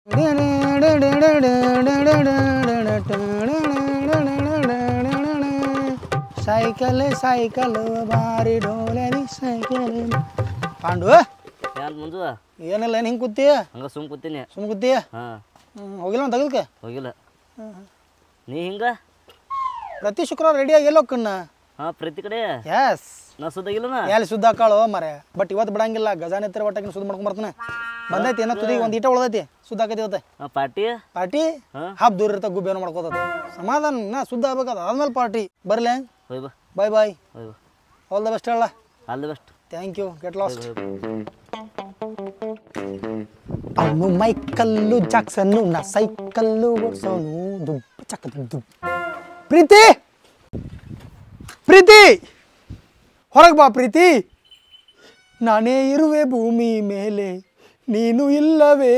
Cycle cycle ಬಾರಿ ಡೋಲರಿ cycle Pandu ಯಾನ್ ಮುಂಜು ಏನಿಲ್ಲ ಏನು ಹಿಂಗೆ ಕೂತೀಯ ಹಂಗ ಸುಮ್ ಕೂತೀನಿ ಸುಮ್ಮ ಕೂತೀಯ ಹಾ ಹೋಗಿಲ್ಲ ಒಂದು ತೆಗೆದಕ್ಕೆ ಹೋಗಿಲ್ಲ ನೀ ಹಿಂಗ ಪ್ರತಿ ಶುಕ್ರವಾರ ರೆಡಿಯಾಗಿ ಎಲ್ಲೋ ಕಣ್ಣ ಹಾ ಪ್ರತಿ ಕಡೆ ಎಸ್ ನಾ ಸುದ್ದಾಗಿಲ್ಲನ ಎಲ್ಲಿ ಸುದ್ದ ಹಾಕಾಳು ಮರೆ ಬಟ್ ಇವತ್ತು ಬಿಡಂಗಿಲ್ಲ ಗಜಾನ ಎತ್ತರ ಒಟ್ಟಾಗಿ ಸುದ್ದ ಮಾಡ್ಕೊಂಡ್ ಬರ್ತಾನೆ ಬಂದೈತಿ ಏನೋ ತುದಿ ಒಂದು ಈಟ ಉಳ್ದೈತಿ ಸುದ್ದ ಹಾಕೈತಿ ಇವತ್ತೆ ಹಾ ಪಾರ್ಟಿ ಪಾರ್ಟಿ ಹಾ. ಹಬ್ಬ ದೂರ ಇರ್ತಾ ಗುಬ್ಬಿ ಏನೋ ಮಾಡ್ಕೋತದ ಸಮಾಧಾನ ನಾ ಸುದ್ದ ಆಗ್ಬೇಕದ ಆದ್ಮೇಲೆ ಪಾರ್ಟಿ ಬರ್ಲೆ ಹೋಯ್ ಬಾ ಬಾಯ್ ಬಾಯ್ ಹೋಯ್ ಬಾ ಆಲ್ ದ ಬೆಸ್ಟ್ ಹೇಳ all the best thank you get lost ಅವನು ಮೈಕಲ್ಲು ಜಾಕ್ಸನ್ನು ನಾ ಸೈಕಲ್ಲು ಓಡ್ಸೋನು ದುಬ್ ಚಕ್ಕ ದುಬ್ ದುಬ್ ಪ್ರೀತಿ ಪ್ರೀತಿ ಹೊರಗೆ ಬಾ ಪ್ರೀತಿ ನಾನೇ ಇರುವೆ ಭೂಮಿ ಮೇಲೆ ನೀನು ಇಲ್ಲವೇ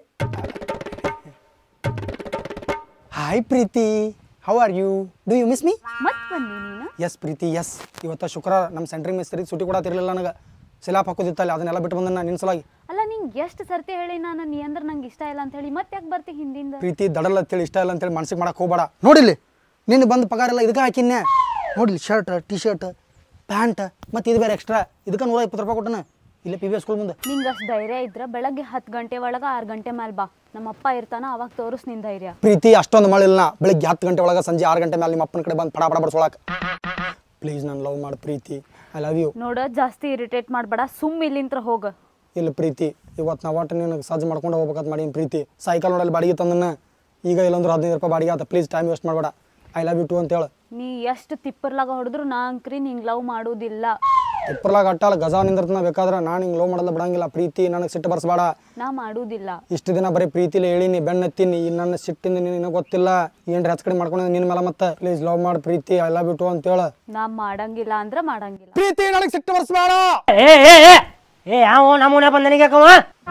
hi Preethi how are you do you miss me ಮತ್ ಬಂದಿ ನೀನು ಎಸ್ ಪ್ರೀತಿ ಎಸ್ ಇವತ್ತು ಶುಕ್ರವಾರ ನಮ್ಮ ಸೆಂಟ್ರಿಂಗ್ ಮಿಸ್ತ್ರಿ ಸುಟಿ ಕೊಡತ್ತಿರಲಿಲ್ಲ ನನಗೆ ಸಿಲಾಪ್ ಹಾಕೋದಿತ್ತಲ್ಲ ಅದನ್ನೆಲ್ಲ ಬಿಟ್ಟು ಬಂದ ನಿನ್ನ ಸಲುವಾಗಿ ಅಲ್ಲ ನಿಂಗೆ ಎಷ್ಟು ಸರ್ತಿ ಹೇಳಿ ನಾನು ನೀ ಅಂದ್ರೆ ನಂಗೆ ಇಷ್ಟ ಇಲ್ಲ ಅಂತ ಹೇಳಿ ಮತ್ತೆ ಯಾಕೆ ಬರ್ತಿ ಹಿಂದಿಂದ ಪ್ರೀತಿ ದಡಲ್ಲ ಅಂತೇಳಿ ಇಷ್ಟ ಇಲ್ಲ ಅಂತೇಳಿ ಮನ್ಸಿಗೆ ಮಾಡಕ್ಕೆ ಹೋಗ್ಬೇಡ ನೋಡಿಲ್ಲಿ ನಿನ್ನ ಬಂದು ಪಗಾರ ಎಲ್ಲ ಇದಕ್ಕೆ ಹಾಕಿನ್ನೆ ನೋಡಿಲಿ ಶರ್ಟ್ ಟಿ ಶರ್ಟ್ ಪ್ಯಾಂಟ್ ಮತ್ತು ಇದು ಬೇರೆ ಎಕ್ಸ್ಟ್ರಾ ಇದಕ್ಕೆ ನೂರ ಇಪ್ಪತ್ತು ರೂಪಾಯಿ ಕೊಟ್ಟನ ಇಲ್ಲೇ ಪಿ ವಿ ಸ್ಕೂಲ್ ಮುಂದೆ ನಿಂಗೆ ಅಷ್ಟು ಧೈರ್ಯ ಇದ್ರೆ ಬೆಳಗ್ಗೆ ಹತ್ತು ಗಂಟೆ ಒಳಗೆ ಆರು ಗಂಟೆ ಮೇಲೆ ಬಾ ನಮ್ಮ ಅಪ್ಪ ಇರ್ತಾನ ಅವಾಗ ತೋರಿಸ್ ನಿನ್ ಧೈರ್ಯ ಪ್ರೀತಿ ಅಷ್ಟೊಂದು ಮಾಡಿಲ್ಲ ಬೆಳಿಗ್ಗೆ ಹತ್ತು ಗಂಟೆ ಒಳಗೆ ಸಂಜೆ ಆರು ಗಂಟೆ ಮೇಲೆ ನಿಮ್ಮ ಅಪ್ಪನ ಕಡೆ ಬಂದು ಪಡ ಪಡ ಬಡ್ಸೋಳಕ್ಕೆ ಪ್ಲೀಸ್ ನಾನು ಲವ್ ಮಾಡಿ ಪ್ರೀತಿ ಐ ಲವ್ ಯು ನೋಡ ಜಾಸ್ತಿ ಇರಿಟೇಟ್ ಮಾಡಬೇಡ ಸುಮ್ ಇಲ್ಲಿಂತ್ರ ಹೋಗ ಇಲ್ಲ ಪ್ರೀತಿ ಇವತ್ತು ನಾವು ಒಟ್ಟು ನಿನಗೆ ಸಜ್ಜು ಮಾಡ್ಕೊಂಡು ಹೋಗ್ಬೇಕಂತ ಮಾಡೀನಿ ಪ್ರೀತಿ ಸೈಕಲ್ ನೋಡಲ್ಲಿ ಬಾಡಿಗೆ ತಂದನ್ನ ಈಗ ಇಲ್ಲೊಂದ್ರೆ ಹದಿನೈದು ರೂಪಾಯಿ ಬಾಡಿಗೆ ಆತ ಪ್ಲೀಸ್ ಟೈಮ್ ವೇಸ್ಟ್ ಮಾಡಬೇಡ ಐ ಲವ್ ಯು ಟು ಅಂತೇಳು ನೀ ಎಷ್ಟು ತಿಪ್ಪರ್ಲಾಗ ಹೊಡೆದ್ರು ನಾ ಅಂಕ್ರಿ ನಿಂಗೆ ಲವ್ ಮಾಡುವುದಿಲ್ಲ ಇಪ್ಪರ್ಲಾಗ ಅಟ್ಟಾಲ ಗಜ ನಿಂದಿರ್ತನ ಬೇಕಾದ್ರೆ ನಾನು ಹಿಂಗೆ ಲವ್ ಮಾಡಲ್ಲ ಬಿಡಂಗಿಲ್ಲ ಪ್ರೀತಿ ನನಗೆ ಸಿಟ್ಟು ಬರ್ಸ್ಬೇಡ ನಾ ಮಾಡುವುದಿಲ್ಲ ಇಷ್ಟು ದಿನ ಬರೀ ಪ್ರೀತಿಲಿ ಹೇಳಿನಿ ಬೆನ್ನತ್ತೀನಿ ಈ ನನ್ನ ಸಿಟ್ಟಿಂದ ನಿನಗೆ ಗೊತ್ತಿಲ್ಲ ಏನು ಹೆಚ್ಚು ಕಡಿಮೆ ಮಾಡ್ಕೊಂಡು ನಿನ್ನ ಮೇಲೆ ಮತ್ತೆ ಪ್ಲೀಸ್ ಲವ್ ಮಾಡಿ Preethi I love you too ಅಂತೇಳು ನಾ ಮಾಡಂಗಿಲ್ಲ ಅಂದ್ರೆ ಮಾಡಂಗಿಲ್ಲ ಪ್ರೀತಿ ನನಗೆ ಸಿಟ್ಟು ಬರ್ಸ್ಬೇಡ ಏ ಏ ಏ ಏ ಯಾವ ನಮೂನೆ ಬಂದ ನನಗೆ ಯಾಕವ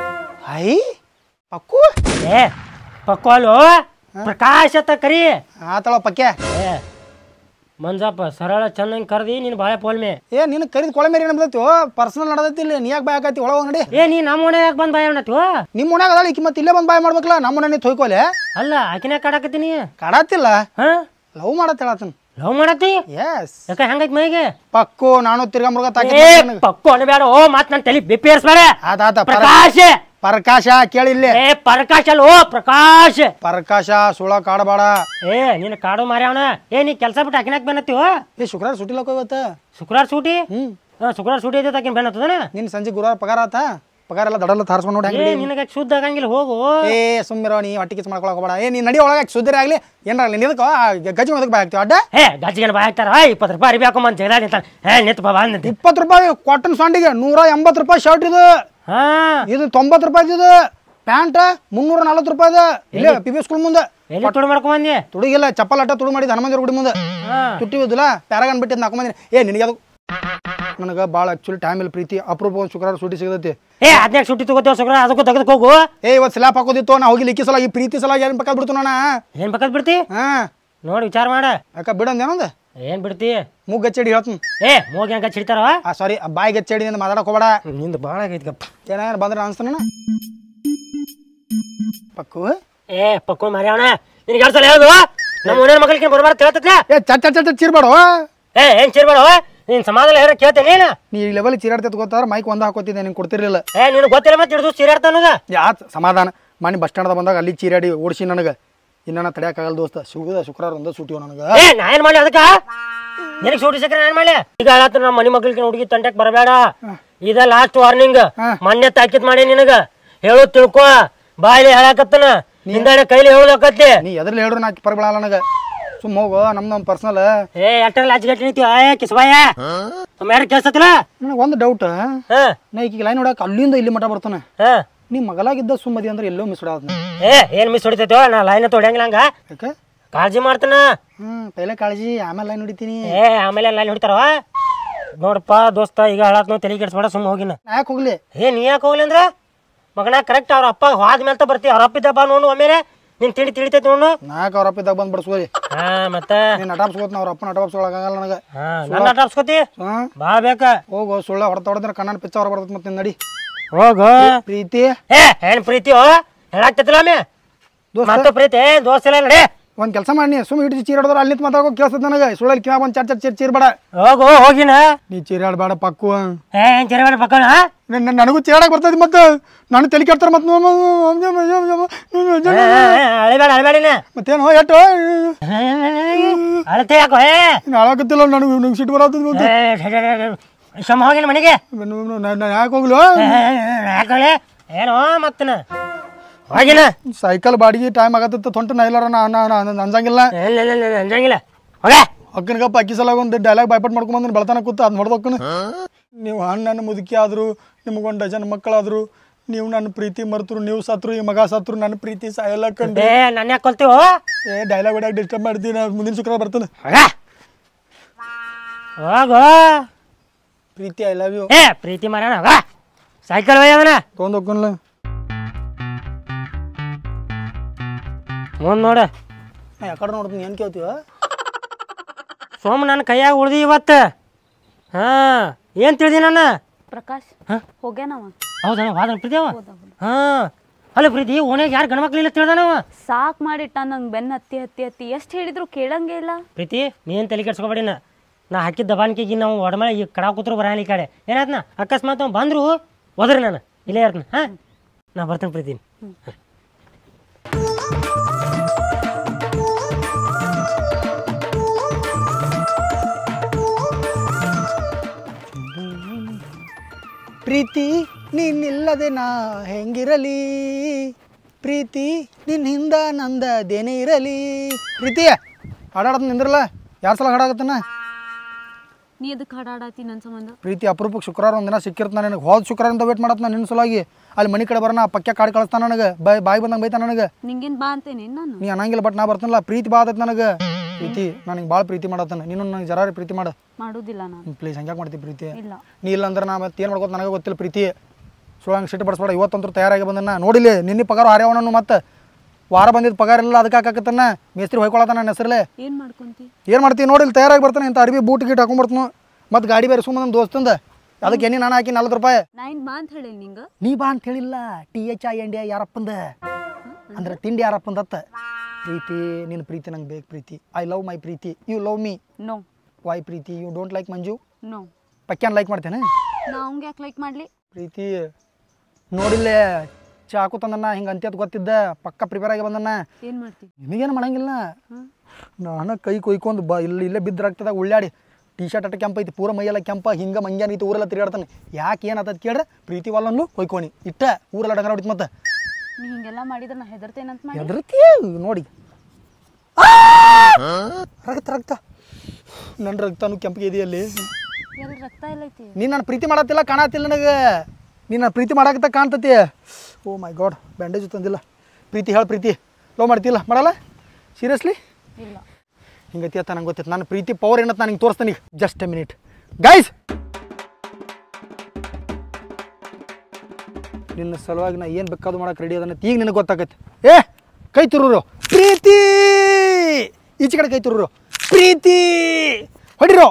ಐ ಪಕ್ಕು ಏ ಪಕ್ಕೋಲು ಪ್ರಕಾಶ್ ಅಂತ ಕರಿ ಆತಳ ಪಕ್ಕೆ ಏ ಮಂಜಪ್ಪ ಸರಳ ಚೆನ್ನಾಗಿ ಕರ್ದಿ ನೀನು ಬಾಳೆ ಪೋಲ್ಮೆ ಏ ನಿನ್ನ ಕರಿದ ಕೊಳೆ ಮೇರಿ ಏನ್ ಪರ್ಸನಲ್ ನಡದೈತಿ ಇಲ್ಲಿ ನೀ ಯಾಕೆ ಬಾಯ್ ಹಾಕೈತಿ ಒಳಗೆ ನೋಡಿ ಏ ನೀ ನಮ್ಮನೆ ಯಾಕೆ ಬಂದು ಬಾಯ ಅನ್ನತ್ವ ನಿಮ್ಮ ಮನ್ಯಾಗ ಅದಾಳ ಈಕಿ ಮತ್ತೆ ಇಲ್ಲೇ ಬಂದು ಬಾಯ್ ಮಾಡ್ಬೇಕಲ್ಲ ನಮ್ಮ ಮನೆ ನೀ ತೊಯ್ಕೊಲೆ ಅಲ್ಲ ಆಕಿನ ಕಾಡಕತ್ತೀನಿ ಕಾಡತ್ತಿಲ್ಲ ಹಾ ಲವ್ ಮಾಡತ್ ಹೇಳತ್ತನ ಲವ್ ಮಾಡತ್ತಿ ಎಸ್ ಯಾಕ ಹೆಂಗೈತ್ ಮೈಗೆ ಪಕ್ಕು ನಾನು ತಿರ್ಗಾ ಮುರುಗ ತಾಕಿ ಏ ಪಕ್ಕು ಅನ್ಬೇಡ ಓ ಮಾತ್ ನನ್ ತಲೆ ಬಿಪ್ಪಿ ಏರ್ಸ್ಬೇಡ ಆತ ಆತ ಪರ- ಪ್ರಕಾಶ್ ಪರಕಾಶ ಕೇಳಿ ಇಲ್ಲಿ ಏ ಪ್ರಕಾಶ್ ಅಲ್ಲ ಓ ಪ್ರಕಾಶ್ ಪರಕಾಶ ಸುಳ ಕಾಡಬೇಡ ಏ ನೀನು ಕಾಡು ಮಾರ್ಯಾವನ ಏ ನೀ ಕೆಲಸ ಬಿಟ್ಟು ಆಕಿನಾಕ್ ಬೆನ್ನತ್ತೀವ ಏ ಶುಕ್ರವಾರ ಸುಟಿ ಲಕ್ಕ ಇವತ್ತು ಶುಕ್ರವಾರ ಸೂಟಿ ಹ್ಮ್ ಹಾ ಶುಕ್ರವಾರ ಸೂಟಿ ಐತೆ ಆಕಿನ ಬೆನ್ನತ್ತದನ ನಿನ್ನ ಸಂಜೆ ಗುರುವಾರ ಪಗಾರ ಆತ ಪಗಾರ ಎಲ್ಲ ದಡಲ್ಲ ತಾರ್ಸ್ಕೊಂಡು ನೋಡಿ ಏ ಹೆಂಗ್ ನಿನಗೆ ಶುದ್ಧ ಆಗಂಗಿಲ್ಲ ಹೋಗು ಏ ಸುಮ್ಮಿರೋ ನೀ ಹೊಟ್ಟಿ ಕಿಸ್ ಮಾಡ್ಕೊಳಕ್ ಹೋಗ್ಬೇಡ ಏ ನೀ ನಡಿ ಒಳಗೆ ಸುದ್ದಿರ ಆಗ್ಲಿ ಏನಾಗಲಿ ನಿದಕ್ಕೋ ಗಜ್ಜಿ ಅದಕ್ಕೆ ಬಾಯ್ ಹಾಕ್ತೀವಿ ಅಡ್ಡ ಹೇ ಗಜ್ಜಿಗೆ ಬಾಯ್ ಹಾಕ್ತಾರ ಇಪ್ಪತ್ತು ರೂಪಾಯಿ ಅರಿವಿ ಹಾಕೊಂಬಂದು ಜಗಳ ನಿಂತಾನ ಹೇ ನಿಂತು ಬಾ ನಿಂತು ಇಪ್ಪತ್ತು ರೂಪಾಯಿ ಕಾಟನ್ ಸಾಂಡಿಗೆ ನೂರ ಎಂಬತ್ತು ರೂಪಾಯಿ ಶರ್ಟ್ ಇದು ಹಾ ಇದು ತೊಂಬತ್ತು ರೂಪಾಯಿ ಇದು ಪ್ಯಾಂಟ್ ಮುನ್ನೂರ ನಲ್ವತ್ತು ರೂಪಾಯಿ ಇದೆ ಇಲ್ಲೇ ಪಿ ಬಿ ಸ್ಕೂಲ್ ಮುಂದೆ ಎಲ್ಲಿ ತುಡು ಮಾಡ್ಕೊಂಬಂದಿ ತುಡುಗಿಲ್ಲ ಚಪ್ಪಲ್ ಅಟ್ಟ ತುಡು ಮಾಡಿದ ಹನುಮಂತರ ಗುಡಿ ಮುಂದೆ ಹಾ ತುಟ್ಟಿ ಹೋದಿಲ್ಲ ಪ್ಯಾರಾಗನ್ ಬಿಟ್ಟಿದ್ದು ನಾಕೊಂಬಂದಿನಿ ಏ ನಿನಗೆ ಅದು ನನಗೆ ಭಾಳ ಆ್ಯಕ್ಚುಲಿ ಟೈಮ್ ಇಲ್ಲ ಪ್ರೀತಿ ಅಪರೂಪ ಒಂದು ಶುಕ್ರವಾರ ಸೂಟಿ ಸಿಗತೈತಿ ಏ ಹದಿನಾಲ್ಕು ಸುಟ್ಟಿ ತಗೋತೇವ ಶುಕ್ರವಾರ ಅದಕ್ಕೂ ತೆಗೆದಕ್ಕೆ ಹೋಗು ಏ ಇವತ್ತು ಸ್ಲ್ಯಾಪ್ ಹಾಕೋದಿತ್ತು ನಾ ಹೋಗಿ ಲಿಕ್ಕಿ ಸಲ ಈ ಪ್ರೀತಿ ಸಲ ಏನು ಬೇಕಾದ್ ಬಿಡ್ತು ನಾನು ಏನ್ ಬೇಕಾದ್ ಬಿಡ್ತಿ ಹಾಂ ನೋಡಿ ವಿಚಾರ ಮಾಡ ಯಾಕ ಬಿಡಂದೇನೊಂದು ಏನ್ ಬಿಡ್ತಿ ಮೂಗ್ ಗಚ್ಚಡಿ ಹೇಳ್ತೀನಿ ಏ ಮೂಗಿ ಹಂಗ ಚಿಡ್ತಾರ ಆ ಸಾರಿ ಬಾಯಿ ಗಚ್ಚಡಿ ಅಂತ ಮಾತಾಡಕ್ ಹೋಗ್ಬೇಡ ನಿಂದು ಭಾಳ ಆಗೈತಿ ಗಪ್ಪ ಏನಾರು ಬಂದ್ರೆ ಅನ್ಸ್ತಾನ ಪಕ್ಕು ಏ ಪಕ್ಕು ಮರ್ಯಾವಣ ನಿನಗೆ ಎರಡು ಸಲ ಹೇಳುದು ನಮ್ಮ ಮನೆ ಮಕ್ಕಳಿಗೆ ಬರಬಾರ್ದು ಹೇಳ್ತತ್ಲ ಏ ಚಟ್ ಚಟ್ ಚಟ್ ಚೀರ್ಬೇಡ ಏ ಏನ್ ಚಿರ್ಬೇಡ ನೀನ್ ಸಮಾಧಾನ ಹೇಳ ಕೇಳ್ತೇನೆ ನೀನು ನೀ ಈ ಲೆವೆಲ್ ಚೀರಾಡ್ತೈತೆ ಗೊತ್ತಾದ್ರೆ ಮೈಕ್ ಒಂದ ಹಾಕೋತಿದ್ದೆ ನಿಂಗೆ ಕೊಡ್ತಿರ್ಲಿಲ್ಲ ಏ ನಿನಗೆ ಗೊತ್ತಿಲ್ಲ ಮತ್ತೆ ಹಿಡಿದು ಚೀರಾಡ್ತ ಅನ್ನೋದ ಯಾ ಸಮಾಧಾನ ಮನೆ ಬಸ್ ಸ್ಟ್ಯಾಂಡ್ದಾಗ ಬಂದಾಗ ಅಲ್ಲಿ ಚೀರಾಡಿ ಓಡಿಸಿ ನನಗೆ ಇನ್ನ ತಡೆಯಕ್ಕಾಗಲ್ಲ ದೋಸ್ತ ಸಿಗುದ ಶುಕ್ರವಾರ ಒಂದ ಸೂಟಿವ್ ನನಗೆ ಏ ನಾ ಏನ್ ಮಾಡ್ಲಿ ಅದಕ್ಕ ನಿನಗೆ ಸೂಟಿ ಸಿಕ್ಕರೆ ನಾನು ಮಾಡ್ಲಿ ಈಗ ಹೇಳತ್ತ ನಮ್ಮ ಮನಿ ಮಕ್ಳಿಗೆ ಹುಡುಗಿ ತಂಟೆಕ್ ಬರಬೇಡ ಇದ ಲಾಸ್ಟ್ ವಾರ್ನಿಂಗ್ ಮೊನ್ನೆ ತಾಕಿತ್ ಮಾಡಿ ನಿನಗ ಹೇಳೋದ್ ತಿಳ್ಕೊ ಬಾಯಲ್ಲಿ ಹೇಳಕತ್ತನ ಹಿಂದಾಡೆ ಕೈಲಿ ಹೇಳೋದಕ್ಕತ್ತಿ ನೀ ಎದ್ರಲ್ಲಿ ಹೇಳ್ರು ನಾ ಪರ್ಬಿಡಲ್ಲ ನನಗೆ ಸುಮ್ಮ ಹೋಗು ನಮ್ದು ಒಂದು ಪರ್ಸನಲ್ ಏ ಎಟ್ಟರಲ್ಲಿ ಹಚ್ಚಿಗಟ್ಟಿ ನಿಂತಿ ಏ ಕಿಸ್ಬಾಯ ಯಾರು ಕೇಳ್ಸತ್ತಲ್ಲ ನನಗೆ ಒಂದು ಡೌಟ್ ಹಾ ನಾ ಈಗ ಲೈನ್ ನೋಡಕ್ಕೆ ಅಲ್ಲಿಂದ ಇಲ್ಲಿ ಮಠ ಬರ್ತಾನೆ ಹಾ ನೀ ಮಗಲಾಗಿದ್ದ ಸುಮ್ಮದಿ ಅಂದ್ರೆ ಎಲ್ಲೋ ಮಿಸ್ ಆದ್ನ ಏ ಏನ್ ಮಿಸ್ ಹೊಡಿತೈತೋ ನಾ ಲೈನ್ ತೊಡೆಯಂಗಿಲ್ಲ ಹಂಗ ಯಾಕೆ ಕಾಳಜಿ ಮಾಡ್ತಾನ ಹ್ಞೂ ಪೈಲೆ ಕಾಳಜಿ ಆಮೇಲೆ ಲೈನ್ ಹೊಡಿತೀನಿ ಏ ಆಮೇಲೆ ಲೈನ್ ಹೊಡಿತಾರವ ನೋಡಪ್ಪ ದೋಸ್ತ ಈಗ ಹೇಳತ್ ನಾವು ತಲೆ ಕೆಡ್ಸ್ಬೇಡ ಸುಮ್ಮ ಹೋಗಿನ ನಾ ಯಾಕೆ ಹೋಗ್ಲಿ ಏ ನೀ ಯಾಕೆ ಹೋಗ್ಲಿ ಅಂದ್ರೆ ಮಗನ ಕರೆಕ್ಟ್ ಅವ್ರ ಅಪ್ಪ ಹೋದ ಮೇಲೆ ಬರ್ತಿ ಅವ್ರ ಅಪ್ಪ ಇದ್ದಪ್ಪ ನೋಡು ಒಮ್ಮೆಲೆ ನಿನ್ ತಿಳಿ ತಿಳಿತೈತಿ ನೋಡು ನಾ ಯಾಕೆ ಅವ್ರ ಅಪ್ಪಿದ್ದಾಗ ಬಂದು ಬಡ್ಸ್ಕೋರಿ ಹಾ ಮತ್ತೆ ನೀನು ನಟಾಪ್ಸ್ಕೋತ ಅವ್ರ ಅಪ್ಪ ನಟಾಪ್ಸ್ಕೊಳಕ್ಕಾಗಲ್ಲ ನನಗೆ ಹಾ ನನ್ನ ಅಟಾಪ್ಸ್ಕೊತಿ ಹಾಂ ಬಾ ಬೇಕ ಹೋಗು ಸುಳ್ಳ ಹೊಡೆತ ಹೊಡೆದ್ರೆ ಕನ್ನಡ ಪಿಚ್ಚ ಹೊರ ಬರ್ತದೆ ಮತ್ತೆ ನಡಿ ಹೋಗು ಪ್ರೀತಿ ಏ ಏನ್ ಪ್ರೀತಿ ಓ ಹೇಳಾಕ್ತಿಲ್ಲ ಒಮ್ಮೆ ದೋಸ್ತ ಮತ್ತು ಪ್ರೀತಿ ದೋಸ್ತ ಇಲ್ಲ ನಡಿ ಒಂದು ಕೆಲಸ ಮಾಡಿ ಸುಮ್ಮನೆ ಹಿಡಿದು ಚೀರಾಡಿದ್ರೆ ಅಲ್ಲಿ ನಿಂತು ಮಾತಾಡೋ ಕೇಳಿಸ್ತದ ನನಗೆ ಸುಳ್ಳಲ್ಲಿ ಕಿವಾಗ ಒಂದು ಚರ್ಚೆ ಚೀರ್ ಚೀರ್ಬೇಡ ಹೋಗು ಹೋಗಿನ ನೀ ಚೀರಾಡಬೇಡ ಪಕ್ಕು ಏ ಏನ್ ಚರಬೇಡ ಪಕ್ಕಣ ನನ್- ನನ್- ನನಗೂ ಚೀರಾಡಕ್ಕೆ ಬರ್ತೈತಿ ಮತ್ತೆ ನಾನು ತಲೆ ಕೆಡ್ತಾರೆ ಮತ್ತೆ ಅಳಬೇಡ ಅಳಬೇಡಿನ ಮತ್ತೇನು ಎಟ್ಟು ಅಳತೆ ಯಾಕೋ ಏ ಹಾಳಾಗತ್ತಿಲ್ಲ ನನಗೆ ನಂಗೆ ಸಿಟ್ಟು ಬರತ್ತದ ಮತ್ತೆ ಏ, ಛೆ, ಛೆ, ಛೆ, ಛೆ. ಶಮ ಹೋಗಿನ ಮನೆಗೆ ನಾನು ಯಾಕೆ ಹೋಗ್ಲು ಯಾಕಳೆ ಏನೋ ಮತ್ತನ ಹೋಗಿನ ಸೈಕಲ್ ಬಾಡಿಗೆ ಟೈಮ್ ಆಗತ್ತಿತ್ತು ತೊಂಟ ನಾ ಇಲ್ಲಾರ ನಾ ನಾ- ನಾ- ನಾ ಅಂಜಂಗಿಲ್ಲ ಇಲ್ಲ ಇಲ್ಲ ಇಲ್ಲ ಅಂಜಂಗಿಲ್ಲ ಹೋಗೆ ಅಕ್ಕನಗಪ್ಪ ಅಕ್ಕಿ ಸಲ ಒಂದು ಡೈಲಾಗ್ ಬಾಯ್ಪಾಟ್ ಮಾಡ್ಕೊಂಬಂದು ಬೆಳತನ ಕೂತು ಅದು ಹೊಡೆದಕ್ಕನ ನೀವು ಹಣ್ಣನ್ನು ಮುದುಕಿ ಆದ್ರು ನಿಮಗೊಂದು ಡಜನ್ ಮಕ್ಕಳಾದ್ರು ನೀವು ನನ್ನ ಪ್ರೀತಿ ಮರ್ತರು ನೀವು ಸತ್ರು ಈ ಮಗ ಸತ್ರು ನನ್ನ ಪ್ರೀತಿ ಸಾಯಲ್ಲ ಕಂಡು ಏ ನನ್ನ ಯಾಕೆ ಕೊಲ್ತೀವೋ ಏ ಡೈಲಾಗ್ ಹೊಡ್ಯಾಗ ಡಿಸ್ಟರ್ಬ್ ಮಾಡ್ತೀನಿ ನಾ ಮುಂದಿನ ಶುಕ್ರವಾರ ಬರ್ತಾನೆ ಹೋಗ ಹೋಗು ಪ್ರೀತಿ ಐ ಲವ್ ಯು ಏ ಪ್ರೀತಿ ಮಾಡೋಣ ಹೋಗ ಸೈಕಲ್ ಒಯ್ಯವನ ತೊಗೊಂಡು ಹೋಗ್ಕೊನ್ಲ ಮುಂದೆ ನೋಡ ನಾ ಯಾಕಡೆ ನೋಡ್ತೀನಿ ಏನು ಕೇಳ್ತೀವ ಸೋಮ ನನ್ನ ಕೈಯಾಗ ಉಳ್ದಿ ಇವತ್ತು ಹಾಂ ಏನು ತಿಳಿದಿ ನಾನು ಪ್ರಕಾಶ್ ಹಾ? ಹೋಗ್ಯಾನವ ಹೌದಾ ವಾದನ ಪ್ರೀತಿ ಅವ ಹಾಂ ಅಲ್ಲ ಪ್ರೀತಿ ಓಣ್ಯಾಗ ಯಾರು ಗಣಮಕ್ಳಿಲ್ಲ ತಿಳಿದಾನವ ಸಾಕ್ ಮಾಡಿಟ್ಟ ನಂಗೆ ಬೆನ್ನ ಹತ್ತಿ ಹತ್ತಿ ಹತ್ತಿ ಎಷ್ಟು ಹೇಳಿದ್ರು ಕೇಳಂಗೇ ಇಲ್ಲ ಪ್ರೀತಿ ನೀನು ತಲೆ ಕೆಡ್ಸ್ಕೊಬೇಡಿ ನಾ ನಾ ಹಾಕಿದ ದಬಾನ್ಕಿಗೆ ನಾವು ಒಡಮಳೆ ಈ ಕಡ ಕೂತ್ರು ಬರಲ್ಲ ಈ ಕಡೆ ಏನಾಯ್ತು ನಾ ಅಕಸ್ಮಾತ್ ಅವ್ನು ಬಂದರು ಹೋದ್ರಿ ನಾನು ಇಲ್ಲೇ ಇರ್ತೀನಿ ಹಾಂ ನಾ ಬರ್ತೀನಿ ಪ್ರೀತಿ ಪ್ರೀತಿ ನೀನಿಲ್ಲದೆ ನಾ ಹೆಂಗಿರಲಿ ಪ್ರೀತಿ ನಿನ್ನ ಹಿಂದ ನಂದದೇನೇ ಇರಲಿ ಪ್ರೀತಿ ಹಾಡಾಡತ್ ನಿಂದ್ರಲ್ಲ ಯಾರು ಸಲ ಹಾಡಾಗತ್ತನ ನೀ ಅದಕ್ಕೆ ಹಾಡಾಡತಿ ನನ್ನ ಸಂಬಂಧ ಪ್ರೀತಿ ಅಪರೂಪಕ್ಕೆ ಶುಕ್ರವಾರ ಒಂದಿನ ಸಿಕ್ಕಿರ್ತಾನೆ ನನಗೆ ಹೋದ ಶುಕ್ರವಾರ ಅಂತ ವೇಟ್ ಮಾಡತ್ತ ನಾನು ನಿನ್ನ ಸಲುವಾಗಿ ಅಲ್ಲಿ ಮನೆ ಕಡೆ ಬರೋಣ ಪಕ್ಕ ಕಾಡು ಕಳಿಸ್ತಾನ ನನಗೆ ಬಾಯ್ ಬಾಯಿ ಬಂದಂಗೆ ಬೈತಾನ ನನಗೆ ನಿಂಗೇನು ಬಾ ಅಂತೇನೆ ನಾನು ನೀ ಅನ್ನಂಗಿಲ್ಲ ಬಟ್ ನಾ ಬರ್ತಾನಲ್ಲ ಪ್ರೀತಿ ಬಾ ಆದತ್ ನನಗೆ ಪ್ರೀತಿ ನನಗೆ ಭಾಳ ಪ್ರೀತಿ ಮಾಡತ್ತಾನ ನೀನು ನನಗೆ ಜರಾರಿ ಪ್ರೀತಿ ಮಾಡು ಮಾಡೋದಿಲ್ಲ ನಾನು ಪ್ಲೀಸ್ ಹಂಗ್ಯಾಕೆ ಮಾಡ್ತೀವಿ ಪ್ರೀತಿ ಇಲ್ಲ ನೀ ಇಲ್ಲ ಅಂದ್ರೆ ನಾ ಮತ್ತೆ ಏನು ಮಾಡ್ಕೋತ ನನಗೆ ಗೊತ್ತಿಲ್ಲ ಪ್ರೀತಿ ಸುಳ್ಳು ಹಂಗೆ ಸಿಟ್ಟು ಬಡಿಸ್ಬೇಡ ಇವತ್ತಂತೂ ತಯಾರಾಗಿ ಬಂದನ್ನ ನೋಡಿಲಿ ನಿನ್ನೆ ಪಗಾರ ಹಾರ್ಯಾವನನ್ನು ಮತ್ತೆ ವಾರ ಬಂದಿದ್ದು ಪಗಾರ ಇಲ್ಲ ಅದಕ್ಕೆ ಹಾಕತ್ತನ್ನ ಮೇಸ್ತ್ರಿ ಹೊಯ್ಕೊಳತಾನ ನನ್ನ ಹೆಸರಲ್ಲೇ ಏನು ಮಾಡ್ಕೊಂತಿ ಏನು ಮಾಡ್ತೀವಿ ನೋಡಿಲ್ಲ ತಯಾರಾಗಿ ಬರ್ತಾನೆ ಇಂಥ ಅರ್ಬಿ ಬೂಟ್ ಗೀಟ್ ಹಾಕೊಂಡ್ಬರ್ತಾನು ಮತ್ತು ಗಾಡಿ ಬೇರೆ ಸುಮ್ಮನೆ ನಮ್ಮ ದೋಸ್ತಂದ ಅದಕ್ಕೆ ಎಣ್ಣೆ ನಾನು ಹಾಕಿ ನಲ್ವತ್ತು ರೂಪಾಯಿ ನಾ ಏನು ಬಾ ಅಂತ ಹೇಳಿ ನಿಂಗೆ ನೀ ಬಾ ಅಂತ ಹೇಳಿಲ್ಲ ಟಿ ಎಚ್ ಐ ಎಂಡಿಯ ಯಾರಪ್ಪಂದ ಅಂದ್ರೆ ತಿಂಡಿ ಯಾರಪ್ಪಂದತ್ತ ಪ್ರೀತಿ ನಿನ್ನ ಪ್ರೀತಿ ನಂಗೆ ಬೇಕು Preethi I love my Preethi you love me no why Preethi you don't like Manju no ಪಕ್ಯಾನ್ ಲೈಕ್ ಮಾಡ್ತೇನೆ ನಾ ಅವಂಗೆ ಯಾಕೆ ಲೈಕ್ ಮಾಡಲಿ ಪ್ರೀತಿ ನೋಡಿಲ್ಲೇ ಚಾಕು ತಂದನ್ನ ಹಿಂಗೆ ಅಂತ್ಯತ್ ಗೊತ್ತಿದ್ದ ಪಕ್ಕ ಪ್ರಿಪೇರ್ ಆಗಿ ಬಂದನ್ನ ಏನು ಮಾಡ್ತಿ ನಿಮಗೇನು ಮಾಡಂಗಿಲ್ಲ ನಾನು ಕೈ ಕೊಯ್ಕೊಂಡು ಬ ಇಲ್ಲಿ ಇಲ್ಲೇ ಬಿದ್ರಾಗ್ತದಾಗ ಉಳ್ಳಾಡಿ ಟಿ ಶರ್ಟ್ ಅಟ್ಟ ಕೆಂಪ ಐತಿ ಪೂರ ಮೈಯೆಲ್ಲ ಕೆಂಪ ಹಿಂಗೆ ಮಂಗ್ಯಾನ ಐತಿ ಊರೆಲ್ಲ ತಿರುಗಾಡ್ತಾನೆ ಯಾಕೆ ಏನಾತದ ಕೇಳ್ರೆ ಪ್ರೀತಿ ವಲ್ಲನ್ನು ಕೊಯ್ಕೊನಿ ಇಟ್ಟ ಊರೆಲ್ಲ ಡಂಗರ ಹೊಡಿತು ಮತ್ತೆ ನೀ ಹಿಂಗೆಲ್ಲ ಮಾಡಿದ್ರೆ ನಾ ಹೆದರ್ತೇನಂತ ಮಾಡಿ ಎದ್ರತೀಯ ನೋಡಿ ರಕ್ತ ರಕ್ತ ನನ್ನ ರಕ್ತನು ಕೆಂಪಿಗೆ ಇದೆಯಲ್ಲಿ ಎಲ್ಲಿ ರಕ್ತ ಎಲ್ಲ ಐತಿ ನೀನು ನಾನು ಪ್ರೀತಿ ಮಾಡತ್ತಿಲ್ಲ ಕಾಣತ್ತಿಲ್ಲ ನನಗೆ ನೀನು ನಾನು ಪ್ರೀತಿ ಮಾಡಾಕತ್ತ ಕಾಣ್ತತಿ ಓ ಮೈ ಗಾಡ್ ಬ್ಯಾಂಡೇಜ್ ತಂದಿಲ್ಲ ಪ್ರೀತಿ ಹೇಳ ಪ್ರೀತಿ ಲವ್ ಮಾಡ್ತಿಲ್ಲ ಮಾಡಲ್ಲ ಸೀರಿಯಸ್ಲಿ ಇಲ್ಲ ಹಿಂಗತಿ ಅಂತ ನಂಗೆ ಗೊತ್ತಿತ್ತು ನನ್ನ ಪ್ರೀತಿ ಪವರ್ ಏನಂತ ನಾನು ಹಿಂಗೆ ತೋರಿಸ್ತಾನೆ ಈಗ ಜಸ್ಟ್ ಎ ಮಿನಿಟ್ ಗೈಸ್ ನಿನ್ನ ಸಲುವಾಗಿ ನಾ ಏನು ಬೇಕಾದ್ರು ಮಾಡಕ್ಕೆ ರೆಡಿ ಅದನ್ನ ಈಗ ನಿನಗೆ ಗೊತ್ತಾಗತ್ತೆ ಏ ಕೈ ತುರುರು ಪ್ರೀತಿ ಈಚೆ ಕಡೆ ಕೈ ತುರುರು ಪ್ರೀತಿ ಹೊಡಿರೋ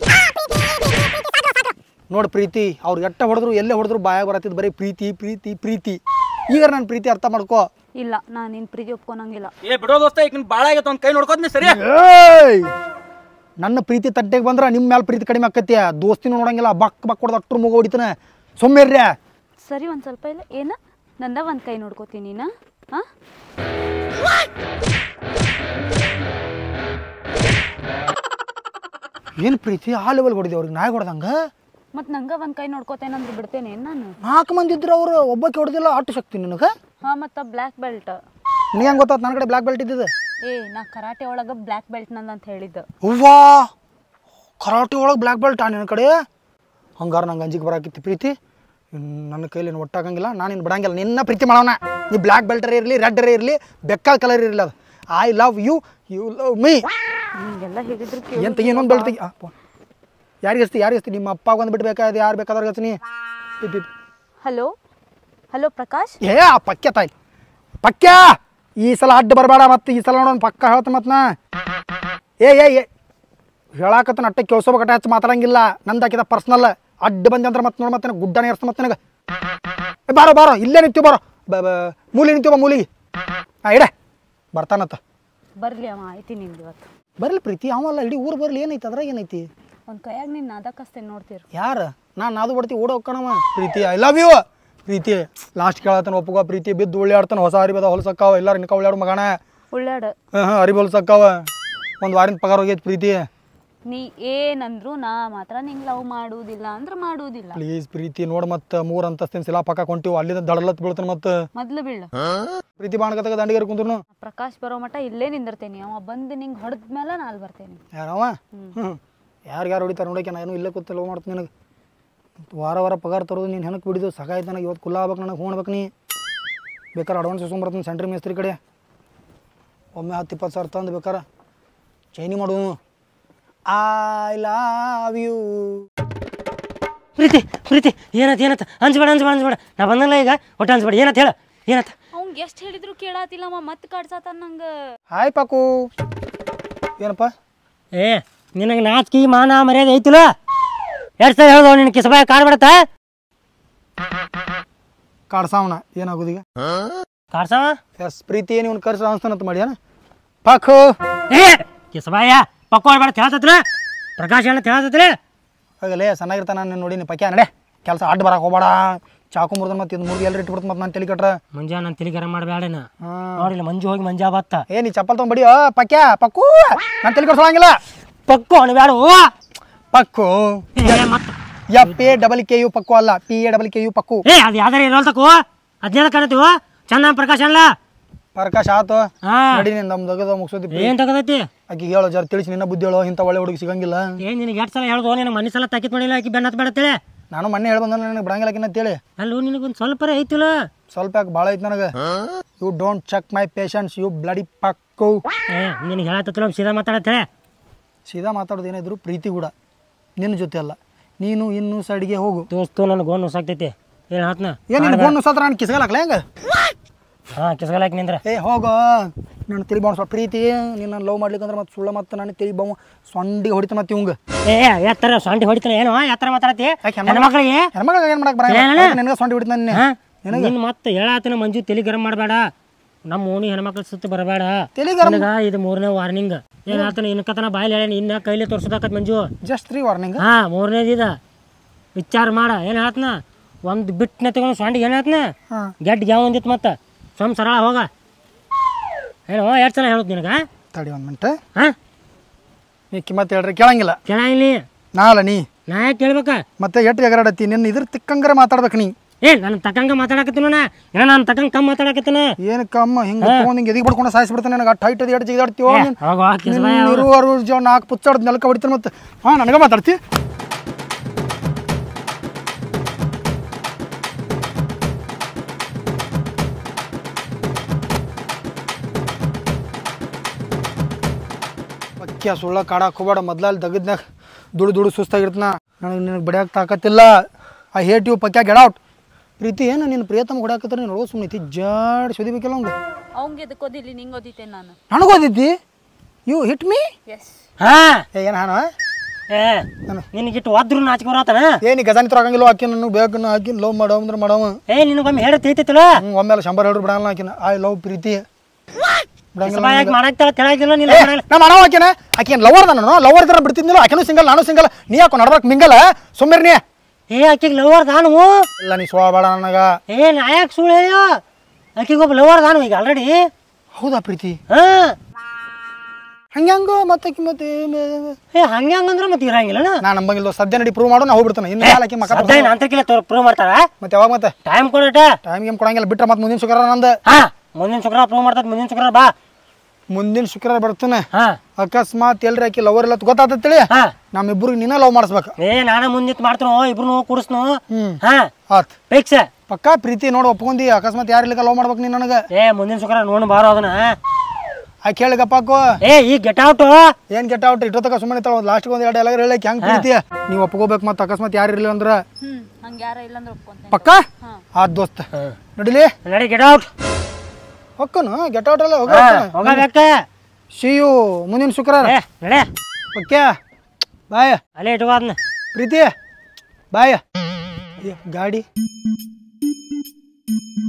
ನೋಡು ಪ್ರೀತಿ ಅವ್ರು ಎಟ್ಟ ಹೊಡೆದ್ರು ಎಲ್ಲೇ ಹೊಡೆದ್ರು ಬಾಯಾಗ ಬರತ್ತಿದ್ದು ಬರೀ ಪ್ರೀತಿ ಪ್ರೀತಿ ಪ್ರೀತಿ ಈಗ ನನ್ನ ಪ್ರೀತಿ ಅರ್ಥ ಮಾಡ್ಕೋ ಇಲ್ಲ ನಾನು ನಿನ್ನ ಪ್ರೀತಿ ಒಪ್ಕೊಳಂಗಿಲ್ಲ ಏ ಬಿಡೋ ದೋಸ್ತ ಈಗ ಭಾಳ ಆಗೈತೆ ಒಂದು ಕೈ ನೋಡ್ಕೋತೀನಿ ಸರಿ ಏಯ್! ನನ್ನ ಪ್ರೀತಿ ತಟ್ಟೆಗೆ ಬಂದ್ರೆ ನಿಮ್ಮ ಮೇಲೆ ಪ್ರೀತಿ ಕಡಿಮೆ ಆಕತ್ಯ ದೋಸ್ತಿನೂ ನೋಡಂಗಿಲ್ಲ ಬಕ್ ಬಕ್ ಹೊಡೆದು ಅಟ್ರು ಮುಗ ಹೊಡಿತಾನೆ ಸೊಮ್ಮೇರ್ಯ ಸರಿ ಒಂದು ಸ್ವಲ್ಪ ಇಲ್ಲ ಏನ ನಂದ ಒಂದು ಕೈ ನೋಡ್ಕೋತೀನಿ ನೀನು ಹಾಂ ಏನು ಪ್ರೀತಿ ಆ ಲೆವೆಲ್ ಹೊಡಿದೆ ಅವ್ರಿಗೆ ನಾಯಿ ಹೊಡೆದಂಗ ಮತ್ತು ನಂಗೆ ಒಂದು ಕೈ ನೋಡ್ಕೋತೇನಂದ್ರೆ ಬಿಡ್ತೇನೆ ನಾನು ನಾಲ್ಕು ಮಂದಿ ಇದ್ರು ಅವರು ಒಬ್ಬಕ್ಕೆ ಹೊಡೆದಿಲ್ಲ ಅಟ್ಟು ಶಕ್ತಿ ನಿನಗೆ ಹಾಂ ಮತ್ತು ಬ್ಲ್ಯಾಕ್ ಬೆಲ್ಟ್ ನಿನಗೆ ಹೆಂಗೆ ಗೊತ್ತಾಯ್ತು ನನ್ನ ಕಡೆ ಬ್ಲ್ಯಾಕ್ ಬೆಲ್ಟ್ ಇದ್ದಿದ್ದು ಏ ನಾ ಕರಾಟೆ ಒಳಗೆ ಬ್ಲ್ಯಾಕ್ ಬೆಲ್ಟ್ ನಂದು ಅಂತ ಹೇಳಿದ್ದು ಅವ್ವಾ ಕರಾಟೆ ಒಳಗೆ ಬ್ಲ್ಯಾಕ್ ಬೆಲ್ಟ್ ಆ ನಿನ್ನ ಕಡೆ ಹಂಗಾರ ನಂಗೆ ಅಂಜಿಕೆ ಬರಾಕಿತ್ತು ಪ್ರೀತಿ ಇನ್ ನನ್ನ ಕೈಲಿ ಏನು ಒಟ್ಟಾಗಂಗಿಲ್ಲ ನಾನು ಇನ್ನು ಬಿಡಂಗಿಲ್ಲ ನಿನ್ನ ಪ್ರೀತಿ ಮಾಡೋಣ ನೀ ಬ್ಲ್ಯಾಕ್ ಬೆಲ್ಟರೇ ಇರಲಿ ರೆಡ್ಡರೇ ಇರಲಿ ಬೆಕ್ಕಾದ ಕಲರ್ ಇರಲಿ ಅದು I love you you love me ನಿಂಗೆಲ್ಲ ಹೇಳಿದ್ರು ಏನು ತೆಗಿ ಇನ್ನೊಂದು ಬೆಲ್ಟ್ ತೆಗಿ ಯಾರಿಗೆ ಹಚ್ತಿ ಯಾರಿಗೆ ಹಚ್ತಿ ನಿಮ್ಮ ಅಪ್ಪ ಬಂದು ಬಿಡ್ಬೇಕಾದ ಯಾರು ಬೇಕಾದ್ರೆ ಹಚ್ತೀನಿ ಹಲೋ ಹಲೋ ಪ್ರಕಾಶ್ ಏ ಆ ಪಕ್ಯ ತಾಯಿ ಪಕ್ಯ ಈ ಸಲ ಅಡ್ಡ ಬರಬೇಡ ಮತ್ತೆ ಈ ಸಲ ನೋಡೋಣ ಪಕ್ಕ ಹೇಳ್ತ ಮತ್ ನಾ ಏ ಏ ಏ ಹೇಳಾಕತ್ತ ಅಟ್ಟ ಕೇಳ್ಸೋಬೇಕಟ್ಟ ಹಚ್ಚಿ ಮಾತಾಡಂಗಿಲ್ಲ ನಂದು ಹಾಕಿದ ಪರ್ಸ್ನಲ್ ಅಡ್ಡ ಬಂದೆ ಅಂದ್ರೆ ಮತ್ತೆ ನೋಡಿ ಮತ್ತೆ ಗುಡ್ಡನೇ ಇರ್ತ ಮತ್ತೆ ನನಗೆ ಏ ಬಾರೋ ಬಾರೋ ಇಲ್ಲೇ ನಿಂತೀವಿ ಬಾರೋ ಬ ಬ ಮೂಲಿ ನಿಂತೀವ ಮೂಲಿಗೆ ಹಾಂ ಇಡ ಬರ್ತಾನತ್ತ ಬರ್ಲಿ ಅವ ಐತಿ ನಿಮ್ದು ಇವತ್ತು ಬರ್ಲಿ ಪ್ರೀತಿ ಅವಲ್ಲ ಇಡೀ ಊರು ಬರ್ಲಿ ಏನೈತಿ ಅದ್ರಾಗ ಏನೈತಿ ಒಂದು ಕೈಯಾಗ ನಿನ್ನ ಅದಕ್ಕಸ್ತೇನೆ ನೋಡ್ತೀರಿ ಯಾರ ನಾನು ನಾದು ಬರ್ತೀವಿ ಓಡ ಹೋಗ್ಕಣವ Preethi I love you Preethi last ಕೇಳತ್ತಾನ ಒಪ್ಪುವ ಪ್ರೀತಿ ಬಿದ್ದು ಉಳ್ಳಾಡ್ತಾನ ಹೊಸ ಅರಿಬದ ಹೊಲಸಕ್ಕಾವ ಎಲ್ಲಾರು ನಿಕ್ಕ ಉಳ್ಳಾಡು ಮಗಣ ಉಳ್ಳಾಡ ಹಾಂ ಹಾಂ ಅರಿಬಿ ಹೊಲಸಕ್ಕಾವ ಒಂದು ವಾರಿಂದ ಪಗಾರ ಹೋಗೈತಿ ಪ್ರೀತಿ ನೀ ಏನಂದ್ರು ನಾ ಮಾತ್ರ ನಿಂಗೆ ಲವ್ ಮಾಡುವುದಿಲ್ಲ ಅಂದ್ರೆ ಮಾಡುವುದಿಲ್ಲ ಪ್ಲೀಸ್ ಪ್ರೀತಿ ನೋಡ್ ಮತ್ತೆ ಮೂರು ಅಂತಸ್ತಿನ ಸಿಲಾ ಪಕ್ಕ ಕೊಂಟಿವು ಅಲ್ಲಿಂದ ದಡಲತ್ ಬೀಳ್ತಾನ ಮತ್ತೆ ಮೊದ್ಲು ಬೀಳು ಪ್ರೀತಿ ಬಾಣಗತಗ ದಂಡಿಗೆ ಕುಂದ್ರು ಪ್ರಕಾಶ್ ಬರೋ ಮಟ ಇಲ್ಲೇ ನಿಂದಿರ್ತೇನೆ ಅವ ಬಂದು ನಿಂಗೆ ಹೊಡೆದ್ಮೇಲೆ ನಾ ಅಲ್ಲಿ ಬರ್ತೇನೆ ಯಾರವ ಹ್ಞೂ ಯಾರು ಯಾರು ಹೊಡಿತಾರೆ ನೋಡಕ್ಕೆ ನಾ ಏನು ಇಲ್ಲೇ ಕೂತು ಲವ್ ಮಾಡ್ತೀನಿ ನಿನಗೆ ವಾರ ವಾರ ಪಗಾರ ತರೋದು ನೀನು ಹೆನಕ್ಕೆ ಬಿಡಿದು ಸಾಕಾಯ್ತು ನನಗೆ ಇವತ್ತು ಕುಲ್ಲ ಆಗ್ಬೇಕು ನನಗೆ ಹೋಗ್ಬೇಕು ನೀ ಬೇಕಾರೆ ಅಡ್ವಾನ್ಸ್ ಬರ್ತೀನಿ ಸೆಂಟ್ರಿ ಮೇಸ್ತ್ರಿ ಕಡೆ ಒಮ್ಮೆ ಹತ್ತು ಇಪ್ಪತ್ತು ಸಾವಿರ ತಂದು ಬೇಕಾರೆ ಚೈನಿ ಮಾಡು I love you Preethi Preethi ಏನತ್ ಏನತ್ ಅನ್ಸ್ಬೇಡ ಅನ್ಸ್ಬೇಡ ಅನ್ಸ್ಬೇಡ ನಾ ಬಂದಲ್ಲ ಈಗ ಒಟ್ಟು ಅನ್ಸ್ಬೇಡ ಏನತ್ ಹೇಳ ಏನತ್ ಅವ್ಗೆ ಎಷ್ಟು ಹೇಳಿದ್ರು ಕೇಳಾತಿಲ್ಲಮ್ಮ ಮತ್ತೆ ಕಾಡ್ಸತ್ತಾನ ನಂಗೆ ಹಾಯ್ ಪಾಕು ಏನಪ್ಪ ಏ ನಿನಗೆ ನಾಚಿಕೆ ಮಾನ ಮರ್ಯಾದೆ ಐತಿಲ್ಲ ಎರಡು ಸಲ ಹೇಳ್ದವ ನಿನ್ನ ಕಿಸಬಾಯ ಕಾಡ್ಬಿಡತ್ತ ಕಾಡ್ಸಾವಣ ಏನಾಗೋದೀಗ ಕಾಡ್ಸವ ಎಸ್ ಪ್ರೀತಿ ಏನು ಇವ್ನು ಕರ್ಸ ಅನ್ಸ್ತಾನಂತ ಮಾಡಿ ಏನ ಪಾಕು ಏ ಕಿಸಬಾಯ ಪಕ್ಕ ಬೇಡ ಹೇಳ್ತತ್ರ ಪ್ರಕಾಶ್ ಹೇಳ ಹೇಳ್ತತ್ರ ಹೋಗಲೇ ಚೆನ್ನಾಗಿರ್ತಾನ ನಾನು ನೋಡೀನಿ ಪಕ್ಯ ನಡೆ ಕೆಲಸ ಅಡ್ಡ ಬರಕ್ಕೆ ಹೋಗ್ಬೇಡ ಚಾಕು ಮುರಿದ ಮತ್ತೆ ಇದು ಮುರಿದು ಎಲ್ಲರೂ ಇಟ್ಬಿಡ್ತು ಮತ್ತೆ ನಾನು ತಲೆ ಕಟ್ರ ಮುಂಜಾ ನನ್ನ ತಲೆ ಗರಂ ಮಾಡಬೇಡನ ಹಾಂ ನೋಡಿಲ್ಲ ಮಂಜು ಹೋಗಿ ಮಂಜಾ ಬತ್ತ ಏ ನೀ ಚಪ್ಪಲ್ ತೊಗೊಂಬಡಿ ಪಕ್ಯ ಪಕ್ಕು ನಾನು ತಲೆ ಕಟ್ಸೋಂಗಿಲ್ಲ ಪಕ್ಕು ಅನ್ಬೇಡ ಪಕ್ಕು ಮತ್ತೆ F A double K U ಪಕ್ಕು ಅಲ್ಲ P A double K U ಪಕ್ಕು ಏ ಅದು ಯಾವ್ದಾರ ಇರೋಲ್ ತಕೋ ಅದ್ನೇನ ಕಾಣತೀವ ಚಂದ ಪ್ರಕಾಶ್ ಅಲ್ಲ ಪರಕಾಶ್ ಆತು ಹಾ ನಡಿ ನಿನ್ ನಮ್ ದಗದ ಮುಗಿಸೋದಿ ಏನ್ ತಗದೈತಿ ಆಕಿ ಹೇಳೋ ಜರ ತಿಳಿಸಿ ನಿನ್ನ ಬುದ್ಧಿ ಹೇಳೋ ಇಂಥ ಒಳ್ಳೆ ಹುಡುಗಿ ಸಿಗಂಗಿಲ್ಲ ಏನ್ ನಿನಗೆ ಎಷ್ಟು ಸಲ ಹೇಳ್ದು ನಿನಗೆ ಮನೆ ಸಲ ತಾಕಿತ್ ಮಾಡಿಲ್ಲ ಆಕಿ ಬೆನ್ನತ್ ಬೇಡತ್ತೇಳೆ ನಾನು ಮೊನ್ನೆ ಹೇಳಿ ಬಂದ ನನಗೆ ಬರಂಗಿಲ್ಲ ಆಕಿನ ಅಂತೇಳಿ ಅಲ್ಲೂ ನಿನಗೊಂದು ಸ್ವಲ್ಪ ಐತಿಲ್ಲ ಸ್ವಲ್ಪ ಯಾಕೆ ಭಾಳ ಐತೆ ನನಗೆ you don't check my patience you bloody ಪಕ್ಕು ಏ ನಿನಗೆ ಹೇಳತ್ತಿಲ್ಲ ಸೀದಾ ಮಾತಾಡತ್ತೇಳೆ ಸೀದಾ ಮಾತಾಡೋದು ಏನಿದ್ರು ಪ್ರೀತಿ ಕೂಡ ನಿನ್ನ ಜೊತೆ ಅಲ್ಲ ನೀನು ಇನ್ನೂ ಸೈಡ್ಗೆ ಹೋಗು ದೋಸ್ತು ನನಗೆ ಗೋನ್ ನುಸಾಕ್ತೈತಿ ಏನ್ ಹಾತ್ನ ಏನು ನಿನ್ನ ಫೋನ್ ಸತ್ರ ನಾನು ಕಿಸ್ಗಲಾಕ್ಲ ಹೆಂಗ ಹಾ ಕಿಸ್ಗಲಾಕ್ ನಿಂದ್ರ ಏ ಹೋಗೋ ನನ್ನ ತಿಳಿ ಬಾವ್ ಸ್ವಲ್ಪ ಪ್ರೀತಿ ನಿನ್ನ ಲವ್ ಮಾಡ್ಲಿಕ್ಕಂದ್ರೆ ಮತ್ತೆ ಸುಳ್ಳ ಮತ್ತೆ ನಾನು ತಿಳಿ ಬಾವು ಸೊಂಡಿಗೆ ಹೊಡಿತ ಮತ್ತೆ ಇವಂಗ ಏ ಯಾತರ ಸೊಂಡಿ ಹೊಡಿತಾನೆ ಏನು ಯಾತರ ಮಾತಾಡತಿ ಯಾಕೆ ಹೆಣ್ಮಕ್ಳು- ಹೆಣ್ಮಕ್ಳಿಗೆ ಹೆಣ್ಮಗ ಏನು ಮಾಡಕ್ ಬರಂಗಿಲ್ಲ ನಿನಗೆ ಸೊಂಡಿ ಹೊಡಿತ ನಿನ್ನೆ ಹಾ ನಿನ್ ಮತ್ತೆ ಹೇಳಾತನ ಮಂಜು ತಲೆ ಗರಂ ಮಾಡಬೇಡ ನಮ್ಮ ಓಣಿ ಹೆಣ್ಮಕ್ಳ ಸುತ್ತ ಬರಬೇಡ ತಲಿ ಗರಂ- ನಿನಗ ಇದು ಮೂರನೇ ವಾರ್ನಿಂಗ್ ಏನ್ ಆತನ ಇನ್ಕತನ ಬಾಯಲ್ಲಿ ಹೇಳೇನಿ ಇನ್ನ ಕೈಲಿ ತೋರ್ಸೋದಾಕತ್ ಮಂಜು ಜಸ್ಟ್ ತ್ರೀ ವಾರ್ನಿಂಗ್ ಹಾ ಮೂರನೇದಿದ ವಿಚಾರ ಮಾಡ ಏನು ಹೇಳ್ತನ ಒಂದು ಬಿಟ್ಟನೆ ತಗೊಂಡು ಸೊಂಡಿಗೆ ಏನು ಹೇಳ್ತನ ಹಾಂ ಗೆಡ್ ಗ್ಯಾವ್ ಒಂದಿತ್ತು ಮತ್ತೆ ಸೊಮ್ ಸರಳ ಹೋಗ ಏನು ಎರಡು ಸಲ ಹೇಳುದು ನಿನಗ ತಡಿ ಒಂದು ಮಿನಿಟ್ ಹಾಂ ನೀ ಕಿಮ್ಮತ್ ಹೇಳ್ರಿ ಕೇಳಂಗಿಲ್ಲ ಕೇಳ ಇಲ್ಲಿ ನಾ ಅಲ್ಲ ನೀ ನಾ ಯಾಕೆ ಕೇಳ್ಬೇಕ ಮತ್ತೆ ಎಟ್ಟು ಎಗರಾಡತ್ತಿ ನಿನ್ನ ಇದ್ರ ತಿಕ್ಕಂಗರೆ ಮಾತಾಡ್ಬೇಕು ನೀ ಏ ನಾನು ತಕ್ಕಂಗ ಮಾತಾಡಕತ್ತೀನ ನಾ ಏನೋ ನಾನು ತಕ್ಕಂಗ ಕಮ್ಮಿ ಮಾತಾಡಕತ್ತೀನ ಏನು ಕಮ್ಮ ಹಿಂಗೆ ತೊಗೊಂಡು ಹಿಂಗೆ ಎದಿಗೆ ಬಡ್ಕೊಂಡು ಸಾಯಿಸ್ಬಿಡ್ತಾನೆ ನನಗೆ ಅಟ್ಟು ಹೈಟ್ ಎಟ್ಟು ಜಿಗಾಡ್ತೀವೋ ಹೋಗೋ ಕಿಸ್ಬಾಯ ಇರುವರು ಜೀವ ನಾಲ್ಕು ಪುಚ್ಚಾಡ್ದು ನೆಲಕ ಹೊಡಿತಾನೆ ಮತ್ತೆ ಹಾಂ ನನಗೆ ಮಾತಾಡ್ತಿ ಪಕ್ಯ ಸುಳ್ಳ ಕಾಡಕ್ಕೆ ಹೋಗ್ಬೇಡ ಮೊದ್ಲಲ್ಲಿ ದಗದ್ನಾಗ ದುಡು ದುಡು ಸುಸ್ತಾಗಿರ್ತನ ನನಗೆ ನಿನಗೆ ಬಡಿಯಕ್ಕೆ ತಾಕತ್ತಿಲ್ಲ ಐ ಹೇಟ್ ಯು ಪಕ್ಯ ಗೆಟ್ ಔಟ್ ಪ್ರೀತಿ ಏನು ನಿನ್ನ ಪ್ರಿಯತಮ ಹೊಡ್ಯಾಕತ್ತಾರೆ ನೀನು ನೋಡೋ ಸುಮ್ಮನೆ ಐತಿ ಜಾಡ್ ಸುದಿಬೇಕಿಲ್ಲ ಅವ್ಗೆ ಅವಂಗೆ ಎದಕ್ಕೆ ಓದಿಲ್ಲ ನಿಂಗೆ ಓದಿತೇನೆ ನಾನು ನನಗೆ ಓದಿದ್ದಿ ಯು ಹಿಟ್ ಮೀ ಎಸ್ ಹಾ ಏ ಏನು ಹಾನ ಏ ನಿನಗಿಟ್ಟು ಒದ್ರು ನಾಚಿಕೆ ಬರತ್ತಾನ ಏನು ಗಜಾನಿ ತೊರಗಂಗಿಲ್ಲ ಆಕಿ ನನಗೆ ಬೇಕು ಹಾಕಿನ ಲವ್ ಮಾಡೋ ಅಂದ್ರೆ ಮಾಡವ ಏ ನಿನಗೊಮ್ಮೆ ಹೇಳ ತಿಳಿತೈತಲ್ಲ ಹ್ಞೂ ಒಮ್ಮೆಲೆ ಶಂಬರ್ ಹೇಳ್ರು ಬಿಡಂಗಿಲ್ಲ ಆಕಿನ ಐ ಲವ್ ಪ್ರೀತಿ ಬಿಡಂಗಿಲ್ಲ ಕಿಸ್ಬಾಯಾಗ ಮಾಡಾಕ್ತಾಳ ತೆಳಗಿಲ್ಲ ನಿನ್ನ ಏ, ನಾ ಮಾಡವ ಆಕಿನ ಆಕಿನ ಲವರ್ ನಾನು ಲವರ್ ಇದ್ರೆ ಬಿಡ್ತಿದ್ನಿಲ್ಲ ಆಕಿನೂ ಸಿಂಗಲ್ ನಾನು ಸಿಂಗಲ್ ನೀ ಯಾಕೋ ನಡ್ಬೇಕು ಮಿಂಗಲ್ ಸುಮ್ಮನೆ ನೀ ಏ ಆಕಿಗೆ ಲವರ್ ದಾನು ಇಲ್ಲ ನೀ ಸೋಳ ಬೇಡ ನನಗ ಏ ನಾಯಕ್ ಸುಳ್ಳು ಹೇಳೋ ಆಕಿಗೆ ಒಬ್ಬ ಲವರ್ ದಾನು ಈಗ ಆಲ್ರೆಡಿ ಹೌದಾ ಪ್ರೀತಿ ಹಾ ಹಂಗ್ಯಾಂಗೋ ಮತ್ತೆ ಆಕಿ ಮತ್ತೆ ಏ ಹಂಗೆ ಹಂಗಂದ್ರೆ ಮತ್ತೆ ಇರಂಗಿಲ್ಲನ ನಾ ನಂಬಂಗಿಲ್ಲ ಸದ್ಯ ನಡಿ ಪ್ರೂವ್ ಮಾಡು ನಾ ಹೋಗ್ಬಿಡ್ತಾನೆ ಇನ್ನು ಮೇಲೆ ಆಕಿ ಮಕ್ಕ ಸದ್ಯ ನಂತರಕ್ಕಿಲ್ಲ ತೋರ್ ಪ್ರೂವ್ ಮಾಡ್ತಾರ ಮತ್ತೆ ಯಾವಾಗ ಮತ್ತೆ ಟೈಮ್ ಕೊಡಟ ಟೈಮ್ ಗೇಮ್ ಕೊಡಂಗಿಲ್ಲ ಬಿಟ್ರೆ ಮತ್ತೆ ಮುಂದಿನ ಶುಕ್ರವಾರ ನಂದು ಹಾ ಮುಂದಿನ ಶುಕ್ರವಾರ ಪ್ರೂವ್ ಮಾಡ್ತದ ಮುಂದಿನ ಶುಕ್ರವಾರ ಬಾ ಮುಂದಿನ ಶುಕ್ರವಾರ ಬರ್ತಾನೆ ಹಾ ಅಕಸ್ಮಾತ್ ಎಲ್ರಿ ಆಕಿ ಲವರ್ ಇಲ್ಲ ಗೊತ್ತಾತೇಳಿ ಹಾ ನಮ್ಮಿಬ್ಬರಿಗೆ ನೀನ ಲವ್ ಮಾಡಿಸ್ಬೇಕು ಏ ನಾನ ಮುಂದಿತ್ ಮಾಡ್ತಾನೋ ಇಬ್ರು ಕೂಡಿಸ್ನು ಹ್ಮ್ ಹಾ ಆತ್ ಫಿಕ್ಸ್ ಪಕ್ಕಾ ಪ್ರೀತಿ ನೋಡು ಒಪ್ಕೊಂಡಿ ಅಕಸ್ಮಾತ್ ಯಾರಿಲ್ಲ ಲವ್ ಮಾಡ್ಬೇಕು ನೀನು ನನಗೆ ಏ ಮುಂದಿನ ಶುಕ್ರವಾರ ನೋಡು ಬಾರೋ ಅದನ್ನ ಆ ಕೇಳಿಗಪ್ಪಾಕು ಏ ಈ ಗೆಟ್ ಔಟ್ ಏನ್ ಕೆಟ್ಟ ಔಟ್ ಇಟ್ಟೋತಕ ಸುಮ್ಮನೆ ತಾಳ ಲಾಸ್ಟ್ ಒಂದು ಎರಡು ಎಲ್ಲ ಹೇಳಕ್ಕೆ ಹೆಂಗ್ ಪ್ರೀತಿ ನೀವು ಒಪ್ಕೋಬೇಕು ಮತ್ತೆ ಅಕಸ್ಮಾತ್ ಯಾರು ಇರಲಿಲ್ಲ ಅಂದ್ರೆ ಹ್ಞೂ ಹಂಗೆ ಯಾರ ಇಲ್ಲಂದ್ರೆ ಒಪ್ಕೊಂತೇನೆ ಪಕ್ಕಾ ಆತ್ ದೋಸ್ತ ನಡಿಲಿ ನಡಿ ಗೆಟ್ ಔಟ್ ಹೊಕ್ಕನು ಗೆಟ್ ಔಟ್ ಅಲ್ಲ ಹೋಗ ಹೋಗಬೇಕ ಸಿಯು ಮುಂದಿನ ಶುಕ್ರವಾರ ಏ ನಡೆ ಓಕೆ ಬಾಯ್ ಅಲ್ಲೇ ಇಟ್ಕೋ ಅದನ್ನ ಪ್ರೀತಿ ಬಾಯ್ ಏ, ಗಾಡಿ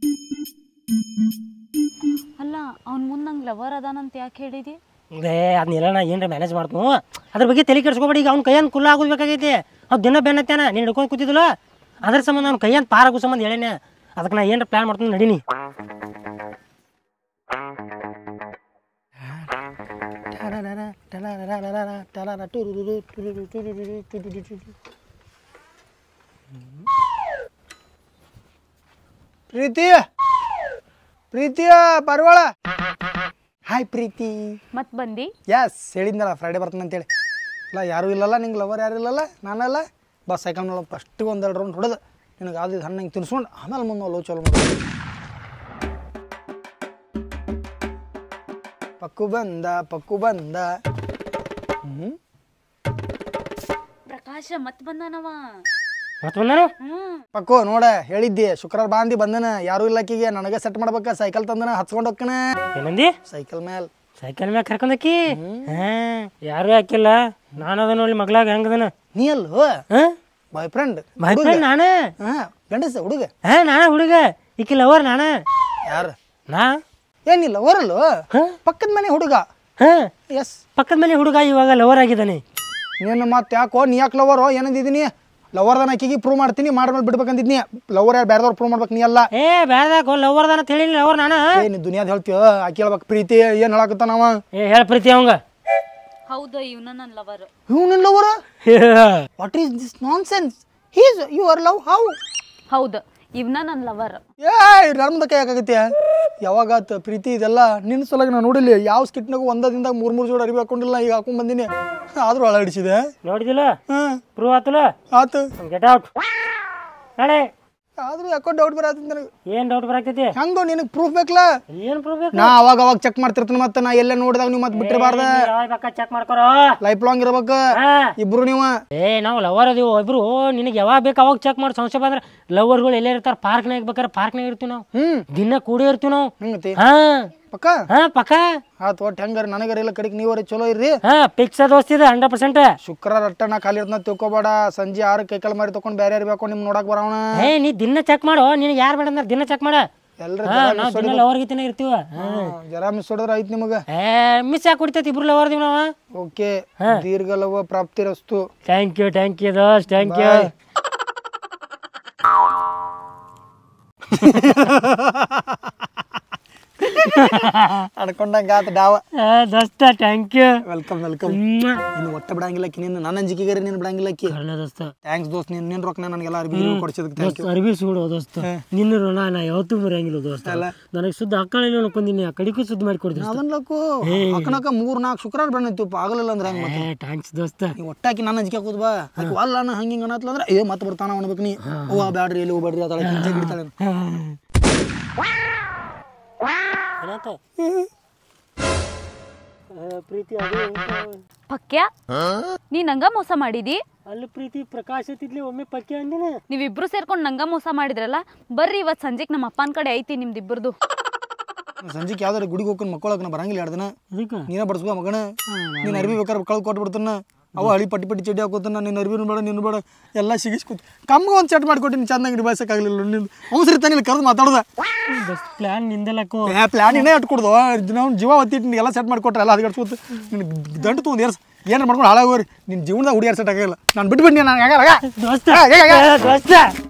ಅಲ್ಲ ಅವ್ನ ಮುಂದೆ ನಂಗೆ ಲವರ್ ಅದಾನಂತ ಯಾಕೆ ಹೇಳಿದಿ ಏ ಅದನ್ನೆಲ್ಲ ನಾ ಏನ್ರ ಮ್ಯಾನೇಜ್ ಮಾಡ್ತು ಅದ್ರ ಬಗ್ಗೆ ತಲೆ ಕೆಡ್ಸ್ಕೊಬೇಡಿ ಈಗ ಅವ್ನ ಕೈಯನ್ ಕುಲ್ಲ ಆಗೋದ್ಬೇಕಾಗೈತಿ ಅವ್ನು ದಿನ ಬೆನ್ನತ್ತೇನ ನೀನು ಹಿಡ್ಕೊಂಡು ಕೂತಿದ್ದಿಲ್ಲ ಅದ್ರ ಸಂಬಂಧ ಅವ್ನ ಕೈಯನ್ ಪಾರ್ ಆಗೋ ಸಂಬಂಧ ಹೇಳೇನೆ ಅದಕ್ಕೆ ನಾ ಏನ್ರ ಪ್ಲಾನ್ ಮಾಡ್ತೀನಿ ನಡೀನಿ ಪ್ರೀತಿ ಪ್ರೀತಿಯ ಪರ್ವಾಳ ಹಾಯ್ ಪ್ರೀತಿ ಮತ್ ಬಂದಿ ಎಸ್ ಹೇಳಿದ್ನಲ್ಲ ಫ್ರೈಡೆ ಬರ್ತಾನೆ ಅಂತೇಳಿ ಇಲ್ಲ ಯಾರೂ ಇಲ್ಲಲ್ಲ ನಿಂಗೆ ಲವರ್ ಯಾರು ಇಲ್ಲಲ್ಲ ನಾನಲ್ಲ ಬಸ್ ಸೈಕಲ್ ಮೇಲೆ ಫಸ್ಟಿಗೆ ಒಂದೆರಡು ರೌಂಡ್ ಹೊಡೆದು ನಿನಗೆ ಆದಿದ್ದು ಹಣ್ಣು ಹಿಂಗೆ ತಿನ್ಸ್ಕೊಂಡು ಆಮೇಲೆ ಮುಂದೆ ಲೋ ಚಾಲು ಮಾಡಿ ಪಕ್ಕು ಬಂದ ಪಕ್ಕು ಬಂದ ಹ್ಞೂ ಪ್ರಕಾಶ ಮತ್ ಬಂದಾನವ ಮತ್ತೆ ಬಂದಾನು ಹ್ಮ್ ಪಕ್ಕು ನೋಡ ಹೇಳಿದ್ದೆ ಶುಕ್ರವಾರ ಬಾಂದಿ ಬಂದನ ಯಾರೂ ಇಲ್ಲಕ್ಕಿಗೆ ನನಗೆ ಸೆಟ್ ಮಾಡ್ಬೇಕ ಸೈಕಲ್ ತಂದನ ಹಚ್ಕೊಂಡು ಹೋಗ್ಕನ ಏನಂದಿ ಸೈಕಲ್ ಮೇಲೆ ಸೈಕಲ್ ಮ್ಯಾಗ ಕರ್ಕೊಂಡಕ್ಕಿ ಹಾ ಯಾರು ಹಾಕಿಲ್ಲ ನಾನು ಅದ ನೋಡಿ ಮಗ್ಲಾಗ ಹೆಂಗದನ ನೀ ಅಲ್ಲೋ ಹಾ ಬಾಯ್ ಫ್ರೆಂಡ್ ಬಾಯ್ ಫ್ರೆಂಡ್ ನಾನ ಹಾಂ ಗಂಡಸ ಹುಡುಗ ಹಾ ನಾನ ಹುಡುಗ ಈಕಿ ಲವರ್ ನಾನ ಯಾರು ನಾ ಏನಿಲ್ಲ ಓರಲ್ಲು ಪಕ್ಕದ ಮನೆ ಹುಡುಗ ಹಾ ಎಸ್ ಪಕ್ಕದ ಮನೆ ಹುಡುಗ ಇವಾಗ ಲವರ್ ಆಗಿದ್ದಾನೆ ನೀನು ಮತ್ತೆ ಯಾಕೋ ನೀ ಯಾಕೆ ಲವರೋ ಏನಂದಿದ್ದೀನಿ ಲವರ್ದನ ಆಕಿಗೆ ಪ್ರೂವ್ ಮಾಡ್ತೀನಿ ಮಾಡ್ಮೇಲೆ ಬಿಡ್ಬೇಕಂದಿದ್ನಿ ಲವರ್ ಯಾರು ಬೇರೆದವ್ರು ಪ್ರೂವ್ ಮಾಡ್ಬೇಕು ನೀ ಅಲ್ಲ ಏ ಬ್ಯಾದಾಗ ಲವರ್ ದಾನ ಹೇಳಿ ಲವರ್ ನಾನ ಏ ನೀ ದುನಿಯಾದ ಹೇಳ್ತೀವ ಆಕಿ ಹೇಳ್ಬೇಕು ಪ್ರೀತಿ ಏನು ಹೇಳಕತ್ತ ನಾವ ಏ ಹೇಳ ಪ್ರೀತಿ ಅವಂಗ ಹೌದು ಇವನ ನನ್ನ ಲವರ್ ಇವ್ ನಿನ್ lover what is this nonsense he's your love how ಹೌದು ಇವನ ನನ್ನ ಲವರ್ ಏ ನರ್ಮದ ಕೈ ಯಾಕಾಗತ್ತೆ ಯಾವಾಗಾತ ಪ್ರೀತಿ ಇದೆಲ್ಲ ನಿನ್ನ ಸಲಗ ನಾನು ನೋಡಿಲ್ಲ ಯಾವ ಸ್ಕಿಟ್ನಾಗೂ ಒಂದದಿಂದ ಮೂರ್ ಮೂರು ಜೋಡಿ ಅರಿವಿ ಹಾಕೊಂಡಿಲ್ಲ ಈಗ ಹಾಕೊಂಡ್ ಬಂದಿನಿ ಆದ್ರೂ ಅಳಾಡಿಸಿದೆ ನೋಡಿದಿಲ್ಲ ಹಾಂ ಪ್ರೂವ್ ಆತಲ್ಲ ಆತು ಗೆಟ್ ಔಟ್ ನಾಳೆ ಆದ್ರೂ ಯಾಕೋ ಡೌಟ್ ಬರತ್ತ ನನಗೆ ಏನ್ ಡೌಟ್ ಬರಾಕೈತಿ ಹೆಂಗೋ ನಿನಗೆ ಪ್ರೂಫ್ ಬೇಕಲ್ಲ ಏನ್ ಪ್ರೂವ್ ಬೇಕು ನಾ ಅವಾಗ ಅವಾಗ ಚೆಕ್ ಮಾಡ್ತಿರ್ತೀನಿ ಮತ್ತೆ ನಾ ಎಲ್ಲ ನೋಡಿದಾಗ ನೀವು ಮತ್ತೆ ಬಿಟ್ಟಿರಬಾರ್ದ ಯಾವಾಗ ಬೇಕಾ ಚೆಕ್ ಮಾಡ್ಕೊರೋ ಲೈಫ್ ಲಾಂಗ್ ಇರ್ಬೇಕು ಹಾ ಇಬ್ರು ನೀವು ಏ ನಾವು ಲವರ್ ಅದೀವಿ ಇಬ್ರು ನಿನಗೆ ಯಾವಾಗ ಬೇಕು ಅವಾಗ ಚೆಕ್ ಮಾಡಿ ಸಂಶಯ ಬಂದ್ರೆ ಲವರ್ಗಳು ಎಲ್ಲೇ ಇರ್ತಾರೆ ಪಾರ್ಕ್ನಾಗ ಬೇಕಾದ್ರೆ ಪಾರ್ಕ್ನಾಗ ಇರ್ತೀವಿ ನಾವು ಹ್ಮ್ ದಿನ ಕೂಡಿ ಇರ್ತೀವಿ ನಾವು ಹಂಗತಿ ಹಾ ಪಕ್ಕ ಹಾ ಪಕ್ಕ ಆತ್ ಒಟ್ಟು ಹೆಂಗಾರ ನನಗರ ಇಲ್ಲ ಕಡೆಗೆ ನೀವರ ಚಲೋ ಇರ್ರಿ ಹಾ ಪಿಕ್ಸ್ ದೋಸ್ತ್ ಇದೆ ಹಂಡ್ರೆಡ್ ಪರ್ಸೆಂಟ್ ಶುಕ್ರವಾರ ಅಟ್ಟ ನಾ ಖಾಲಿ ಇರ್ತನ ತಿಳ್ಕೊಬೇಡ ಸಂಜೆ ಆರು ಕೈಕಾಲ ಮಾರಿ ತಗೊಂಡ್ ಬೇರೆ ಯಾರು ಬೇಕು ನಿಮ್ ನೋಡಕ್ ಬರೋಣ ಏ ನೀ ದಿನ ಚೆಕ್ ಮಾಡು ನಿನಗೆ ಯಾರು ಬೇಡ ಅಂದ್ರೆ ದಿನ ಚೆಕ್ ಮಾಡ ಎಲ್ರ ಹಾ ನಾವು ದಿನ ಲವರ್ ಗೀತಿನ ಇರ್ತೀವ ಜರ ಮಿಸ್ ಹೊಡೆದ್ರ ಐತ್ ನಿಮಗ ಏ ಮಿಸ್ ಯಾಕೆ ಕುಡಿತೈತಿ ಇಬ್ರು ಲವರ್ ಇದೀವಿ ನಾವು ಓಕೆ ದೀರ್ಘ ಲವ ಪ್ರಾಪ್ತಿರಸ್ತು ಥ್ಯಾಂಕ್ ಯು ಥ್ಯಾಂಕ್ ಯು ದೋಸ್ ಥ್ಯಾಂಕ್ ಯು ಅಡ್ಕೊಂಡಂಗ ಆತ ಡಾವ ದೋಸ್ತ ಥ್ಯಾಂಕ್ ಯು ವೆಲ್ಕಮ್ ವೆಲ್ಕಮ್ ಇನ್ನು ಒಟ್ಟ ಬಿಡಂಗಿಲ್ಲ ಕಿ ನೀನು ನನ್ನ ಅಂಜಿಕೆಗಾರಿ ನೀನು ಬಿಡಂಗಿಲ್ಲ ಕಿ ಕರ್ಣ ದೋಸ್ತ ಥ್ಯಾಂಕ್ಸ್ ದೋಸ್ತ್ ನೀನು ನಿನ್ನ ರೊಕ್ಕ ನನಗೆಲ್ಲ ಅರ್ಬಿ ಕೊಡ್ಸಿದಕ್ಕೆ ಥ್ಯಾಂಕ್ ದೋಸ್ತ ಅರ್ಬಿ ಸುಡು ದೋಸ್ತ ನಿನ್ನ ಋಣ ನಾ ಯಾವತ್ತೂ ಮರೆಯಂಗಿಲ್ಲ ದೋಸ್ತ ನನಗೆ ಸುದ್ದ ಹಕ್ಕಳಿಲ್ಲ ಅನ್ಕೊಂಡಿನಿ ಆ ಕಡೆಗೂ ಸುದ್ದಿ ಮಾಡಿ ಕೊಡ್ತೀನಿ ಅದನ್ಲಕ್ಕು ಅಕ್ಕನಕ ಮೂರ್ ನಾಲ್ಕು ಶುಕ್ರವಾರ ಬಂದಿತ್ತು ಆಗಲಿಲ್ಲ ಅಂದ್ರೆ ಹೆಂಗ್ ಮತ್ತೆ ಏ ಥ್ಯಾಂಕ್ಸ್ ದೋಸ್ತ ನೀವು ಒಟ್ಟಾಕಿ ನನ್ನ ಅಂಜಿಕೆ ಕೂದ್ ಬಾ ಆಕೆ ಅಲ್ಲ ನಾ ಹಂಗೆ ಹಿಂಗೆ ಅನ್ನತ್ಲ ಅಂದ್ರೆ ಏ ಮತ್ತೆ ಬರ್ತಾನ ಅನ್ಬೇಕು ನೀ ಓ ಬ್ಯಾಡ್ರಿ ಎಲ್ಲಿ ಹೋಗ್ಬೇಡ್ರಿ ಅದಾಳ ಹಿಂಗೆ ಬಿಡ್ತಾಳೆ ಏನಾತ ಪ್ರೀತಿ ಅದು ಪಕ್ಯ ನೀ ನಂಗ ಮೋಸ ಮಾಡಿದಿ ಅಲ್ಲಿ ಪ್ರೀತಿ ಪ್ರಕಾಶ ತಿದ್ಲಿ ಒಮ್ಮೆ ಪಕ್ಕೆ ಅಂದಿನ ನೀವಿಬ್ರು ಸೇರ್ಕೊಂಡು ನಂಗ ಮೋಸ ಮಾಡಿದ್ರಲ್ಲ ಬರ್ರಿ ಇವತ್ತು ಸಂಜೆಗೆ ನಮ್ಮ ಅಪ್ಪನ ಕಡೆ ಐತಿ ನಿಮ್ದಿಬ್ಬರದು ಸಂಜೆಗೆ ಯಾವ್ದಾರು ಗುಡಿಗೆ ಹೋಗ್ಕೊಂಡು ಮಕ್ಕಳಕ್ಕೆ ನಾ ಬರಂಗಿಲ್ಲ ಎರಡು ದಿನ ಅದಕ್ಕೆ ನೀನ ಬಡ್ಸ್ಕೋ ಮಗನ ನೀನು ಅರ್ಬಿ ಬೇಕಾದ್ರೆ ಕಳ್ದು ಕೊಟ್ಟು ಬಿಡ್ತಾನ ಅವ ಹಳಿ ಪಟ್ಟಿ ಪಟ್ಟಿ ಚಡ್ಡಿ ಹಾಕೋತಾನ ನಿನ್ನ ಅರ್ಬಿನೂ ಬೇಡ ನಿನ್ನ ಬೇಡ ಎಲ್ಲ ಸಿಗಿಸ್ಕೊತ ಕಮ್ಗೆ ಒಂದು ಚಟ್ ಮಾಡ್ಕೊಟ್ಟಿನಿ ಚಂದಂಗೆ ನಿಭಾಯಿಸಕ್ಕಾಗಲಿಲ್ಲ ನಿಂದು ಅವ್ನು ಸರಿ ತಾನಿಲ್ಲ ಕರೆದು ಮಾತಾಡ್ದ ಬಸ್ ಪ್ಲಾನ್ ನಿಂದಲಕ್ಕೋ ಏ ಪ್ಲಾನ್ ಇನ್ನೇ ಇಟ್ಕೊಡ್ದು ನಾವು ಜೀವ ಒತ್ತಿಟ್ಟು ಎಲ್ಲ ಸೆಟ್ ಮಾಡ್ಕೊಟ್ರೆ ಎಲ್ಲ ಅದು ಗಡ್ಸ್ಕೊತ ನಿನ್ನ ದಂಡು ತೊಗೊಂಡು ಏರ್ಸ್ ಏನಾರು ಮಾಡ್ಕೊಂಡು ಹಾಳಾಗೋರಿ ನಿನ್ನ ಜೀವನದಾಗ ಹುಡುಗಿಯರ್ ಸೆಟ್ ಆಗಿಲ್ಲ ನಾನು ಬಿಟ್ಬಿಟ್ಟು ನಾನು ಆಗಲ್ಲ ದೋಸ್ತ ದೋಸ್ತ